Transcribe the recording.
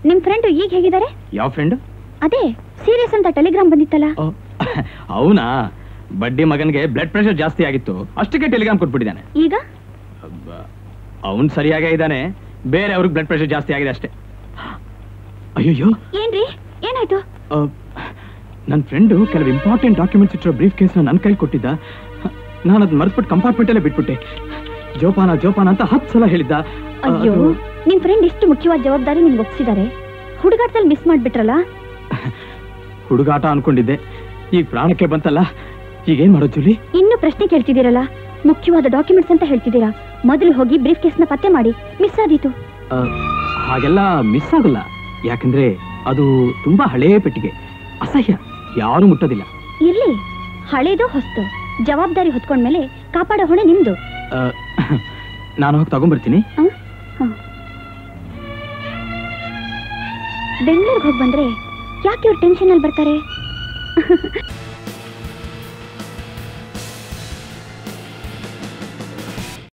ನಿಮ್ ಫ್ರೆಂಡ್ ಈಗ ಹೇಗಿದ್ದಾರೆ ಯಾವ ಫ್ರೆಂಡ್ ಅದೇ ಸೀರಿಯಸ್ ಅಂತ ಟೆಲಿಗ್ರಾಮ್ ಬಂದಿತ್ತಲ್ಲ ಅವನಾ ಬಡ್ಡಿ ಮಗನಿಗೆ ಬ್ಲಡ್ ಪ್ರೆಷರ್ ಜಾಸ್ತಿ ಆಗಿತ್ತು ಅಷ್ಟಕ್ಕೆ ಟೆಲಿಗ್ರಾಮ್ ಕೊಟ್ಬಿಟ್ಟಿದ್ದಾನೆ ಈಗ ಅವನ್ ಸರಿಯಾಗೇ ಇದ್ದಾನೆ ಬೇರೆ ಅವ್ರಿಗೆ ಬ್ಲಡ್ ಪ್ರೆಷರ್ ಜಾಸ್ತಿ ಆಗಿದೆ ಅಷ್ಟೇ ಅಯ್ಯಯ್ಯೋ ಏನ್ರಿ ಏನಾಯ್ತು ನನ್ನ ಫ್ರೆಂಡು ಕೆಲವು ಇಂಪಾರ್ಟೆಂಟ್ ಡಾಕ್ಯುಮೆಂಟ್ಸ್ ಇಟ್ಟಿರೋ ಬ್ರೀಫ್ ಕೇಸ್ನ ನನ್ನ ಕೈಲಿ ಕೊಟ್ಟಿದ್ದ ನಾನು ಅದನ್ನ ಮರ್ಸ್ಬಿಟ್ಟು ಕಂಪಾರ್ಟ್ಮೆಂಟಲ್ಲೇ ಬಿಟ್ಬಿಟ್ಟೆ ಜೋಪಾನ ಜೋಪಾನ ಅಂತ ಹತ್ತು ಸಲ ಹೇಳಿದ್ದ ಅಯ್ಯೋ ಅದು- ನಿಮ್ ಫ್ರೆಂಡ್ ಇಷ್ಟು ಮುಖ್ಯವಾದ ಜವಾಬ್ದಾರಿ ನಿಮ್ಗೆ ಒಪ್ಸಿದ್ದಾರೆ ಹುಡುಗಾಟದಲ್ಲಿ ಮಿಸ್ ಮಾಡ್ಬಿಟ್ರಲ್ಲ ಹುಡುಗಾಟ ಅನ್ಕೊಂಡಿದ್ದೆ ಈಗ ಪ್ರಾಣಕ್ಕೆ ಬಂತಲ್ಲ ಈಗ ಏನ್ ಮಾಡೋದು ಜೂಲಿ ಇನ್ನು ಪ್ರಶ್ನೆ ಕೇಳ್ತಿದ್ದೀರಲ್ಲ ಮುಖ್ಯವಾದ ಡಾಕ್ಯುಮೆಂಟ್ಸ್ ಅಂತ ಹೇಳ್ತಿದ್ದೀರಾ ಮೊದಲು ಹೋಗಿ ಬ್ರೀಫ್ ಕೇಸ್ನ ಪತ್ತೆ ಮಾಡಿ ಮಿಸ್ ಆದೀತು ಆ, ಹಾಗೆಲ್ಲ ಮಿಸ್ ಆಗಲ್ಲ ಯಾಕಂದ್ರೆ ಅದು ತುಂಬಾ ಹಳೇ ಪೆಟ್ಟಿಗೆ ಅಸಹ್ಯ ಯಾರು ಮುಟ್ಟೋದಿಲ್ಲ ಇರ್ಲಿ ಹಳೇದು ಹೊಸ್ತು ಜವಾಬ್ದಾರಿ ಹೊತ್ಕೊಂಡ್ಮೇಲೆ ಕಾಪಾಡೋ ಹೊಣೆ ನಿಮ್ದು ಆ, ನಾನು ಹೋಗಿ ತಗೊಂಡ್ಬರ್ತೀನಿ ಹ? ಹ. ಬೆಂಗಳೂರಿಗೆ ಹೋಗಿ ಬಂದ್ರೆ ಯಾಕೆ ಇವ್ರು ಟೆನ್ಷನ್ ಅಲ್ಲಿ ಬರ್ತಾರೆ